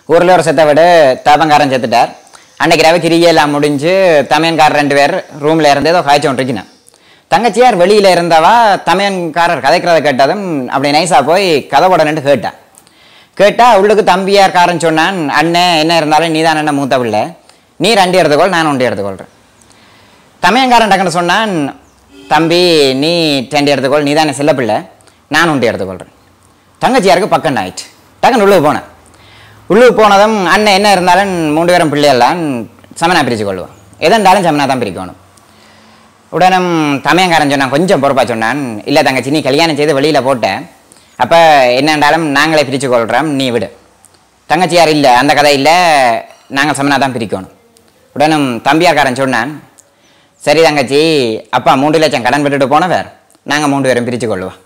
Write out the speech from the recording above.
ஊரில் ஒரு செத்த வீடு தாபங்காரன் செத்துட்டார் அன்னைக்கு ரவை கிரியெல்லாம் முடிஞ்சு தமையன்காரர் ரெண்டு பேர் ரூமில் இருந்து ஏதோ காய்ச்சி கொண்டிருக்கணும் தங்கச்சியார் வெளியில் இருந்தவா தமையன்காரர் கதைக்கிறத கேட்டதும் அப்படி நைஸாக போய் கதவோட நின்று கேட்டா கேட்டா உள்ளுக்கு தம்பியார்காரன் சொன்னான் அண்ணன் என்ன இருந்தாலும் நீ தான் என்ன மூத்த பிள்ளை நீ ரெண்டு எடுத்துக்கொள் நான் ஒன்று எடுத்துக்கொள்கிறேன் தமையங்காரன் டக்குன்னு சொன்னான் தம்பி நீ ரெண்டு எடுத்துக்கொள் நீ தானே செல்ல பிள்ளை நான் ஒன்று எடுத்துக்கொள்கிறேன் தங்கச்சியாருக்கு பக்கம் ஆயிடுச்சு டக்குன்னு உள்ளுக்கு போனேன் உள்ளுக்கு போனதும் அண்ணன் என்ன இருந்தாலும் மூன்று பேரும் பிள்ளையெல்லாம் சமனா பிரித்து கொள்வோம் எதென்றாலும் சமனா தான் பிரிக்கணும் உடனும் தமையங்காரன் சொன்னான் கொஞ்சம் பொறுப்பாக சொன்னான் இல்லை தங்கச்சி நீ கல்யாணம் செய்து வெளியில் போட்டேன் அப்போ என்னென்றாலும் நாங்களே பிரித்து கொள்கிறோம் நீ விடு தங்கச்சியார் இல்லை அந்த கதை இல்லை நாங்கள் சமனா தான் பிரிக்கணும் உடனும் தம்பியார்காரன் சொன்னான் சரி தங்கச்சி அப்பா மூன்று லட்சம் கடன் விட்டுட்டு போனவர் நாங்கள் மூன்று பேரும் பிரித்து கொள்வோம்